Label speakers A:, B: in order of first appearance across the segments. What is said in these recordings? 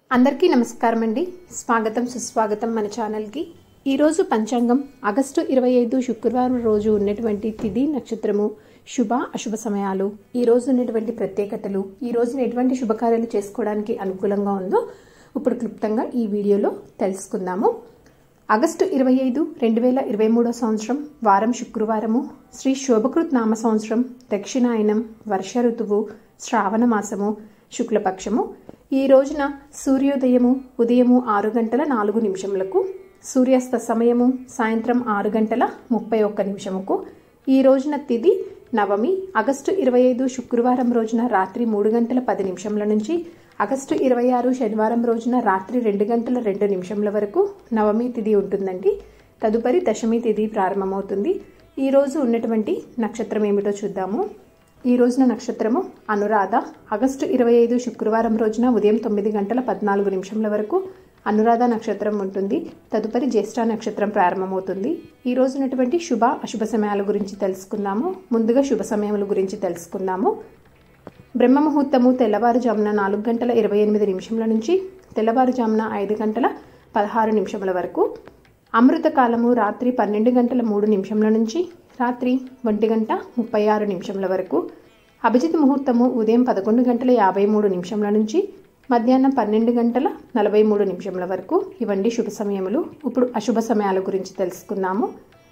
A: అందరికీ నమస్కారం అండి స్వాగతం సుస్వాగతం మన ఛానల్కి ఈరోజు పంచాంగం ఆగస్టు ఇరవై ఐదు శుక్రవారం రోజు ఉన్నటువంటి తిథి నక్షత్రము శుభ అశుభ సమయాలు ఈ రోజు ఉన్నటువంటి ప్రత్యేకతలు ఈ రోజున ఎటువంటి శుభకార్యాలు చేసుకోవడానికి అనుకూలంగా ఉందో ఇప్పుడు క్లుప్తంగా ఈ వీడియోలో తెలుసుకుందాము ఆగస్టు ఇరవై ఐదు రెండు వేల ఇరవై మూడో సంవత్సరం వారం శుక్రవారము శ్రీ శోభకృత్ నామ సంవత్సరం దక్షిణాయనం వర్ష ఋతువు శ్రావణ మాసము శుక్లపక్షము ఈ రోజున సూర్యోదయము ఉదయము ఆరు గంటల నాలుగు నిమిషములకు సూర్యాస్త సమయము సాయంత్రం ఆరు గంటల ముప్పై ఒక్క నిమిషముకు ఈ రోజున తిథి నవమి ఆగస్టు ఇరవై ఐదు శుక్రవారం రోజున రాత్రి మూడు గంటల పది నిమిషముల నుంచి ఆగస్టు ఇరవై ఆరు శనివారం రోజున రాత్రి రెండు గంటల రెండు నిమిషముల వరకు నవమి తిథి ఉంటుందండి తదుపరి దశమి తిథి ప్రారంభమవుతుంది ఈ రోజు ఉన్నటువంటి నక్షత్రం ఏమిటో చూద్దాము ఈ రోజున నక్షత్రము అనురాధ ఆగస్టు ఇరవై ఐదు శుక్రవారం రోజున ఉదయం తొమ్మిది గంటల పద్నాలుగు నిమిషముల వరకు అనురాధ నక్షత్రం ఉంటుంది తదుపరి జ్యేష్ఠ నక్షత్రం ప్రారంభమవుతుంది ఈ రోజు ఉన్నటువంటి శుభ అశుభ సమయాల గురించి తెలుసుకుందాము ముందుగా శుభ సమయముల గురించి తెలుసుకుందాము బ్రహ్మ ముహూర్తము తెల్లవారుజామున నాలుగు గంటల ఇరవై ఎనిమిది నిమిషముల నుంచి తెల్లవారుజామున ఐదు గంటల పదహారు నిమిషముల వరకు అమృత కాలము రాత్రి పన్నెండు గంటల మూడు నిమిషముల నుంచి రాత్రి ఒంటి గంట ముప్పై ఆరు నిమిషముల వరకు అభిజిత్ ముహూర్తము ఉదయం పదకొండు గంటల యాభై మూడు నిమిషముల నుంచి మధ్యాహ్నం పన్నెండు గంటల నలభై మూడు నిమిషముల వరకు ఇవండి శుభ సమయములు ఇప్పుడు అశుభ సమయాల గురించి తెలుసుకుందాము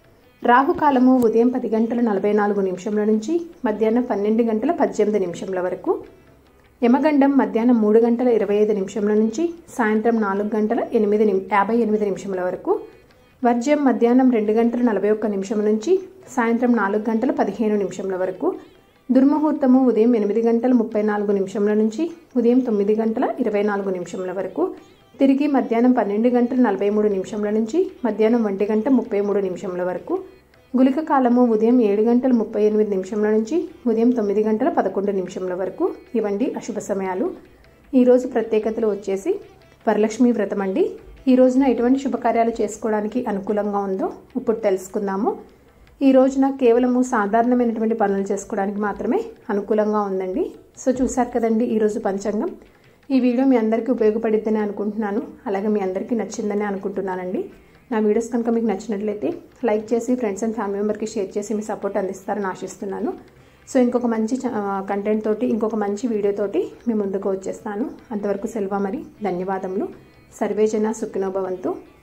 A: రాహుకాలము ఉదయం పది గంటల నలభై నాలుగు నిమిషముల నుంచి మధ్యాహ్నం పన్నెండు గంటల పద్దెనిమిది నిమిషముల వరకు యమగండం మధ్యాహ్నం మూడు గంటల ఇరవై ఐదు నిమిషముల నుంచి సాయంత్రం నాలుగు గంటల ఎనిమిది యాభై ఎనిమిది నిమిషముల వరకు వర్జ్యం మధ్యాహ్నం రెండు గంటల నలభై ఒక్క నిమిషం నుంచి సాయంత్రం నాలుగు గంటల పదిహేను నిమిషముల వరకు దుర్ముహూర్తము ఉదయం ఎనిమిది గంటల ముప్పై నాలుగు నిమిషముల నుంచి ఉదయం తొమ్మిది గంటల ఇరవై నాలుగు నిమిషముల వరకు తిరిగి మధ్యాహ్నం పన్నెండు గంటల నలభై మూడు నిమిషముల నుంచి మధ్యాహ్నం ఒంటి గంట ముప్పై మూడు నిమిషముల వరకు గులిక కాలము ఉదయం ఏడు గంటల ముప్పై ఎనిమిది నిమిషముల నుంచి ఉదయం తొమ్మిది గంటల పదకొండు నిమిషముల వరకు ఇవండి అశుభ సమయాలు ఈరోజు ప్రత్యేకతలు వచ్చేసి వరలక్ష్మి వ్రతం అండి ఈ రోజున ఎటువంటి శుభకార్యాలు చేసుకోవడానికి అనుకూలంగా ఉందో ఇప్పుడు తెలుసుకుందాము ఈ రోజున కేవలము సాధారణమైనటువంటి పనులు చేసుకోవడానికి మాత్రమే అనుకూలంగా ఉందండి సో చూసారు కదండి ఈరోజు పంచాంగం ఈ వీడియో మీ అందరికీ ఉపయోగపడిద్దని అనుకుంటున్నాను అలాగే మీ అందరికీ నచ్చిందని అనుకుంటున్నానండి నా వీడియోస్ కనుక మీకు నచ్చినట్లయితే లైక్ చేసి ఫ్రెండ్స్ అండ్ ఫ్యామిలీ మెంబర్కి షేర్ చేసి మీ సపోర్ట్ అందిస్తారని ఆశిస్తున్నాను సో ఇంకొక మంచి కంటెంట్ తోటి ఇంకొక మంచి వీడియో తోటి మీ ముందుకు వచ్చేస్తాను అంతవరకు సెలవు మరి ధన్యవాదములు సర్వేజన సుఖినోభవంతు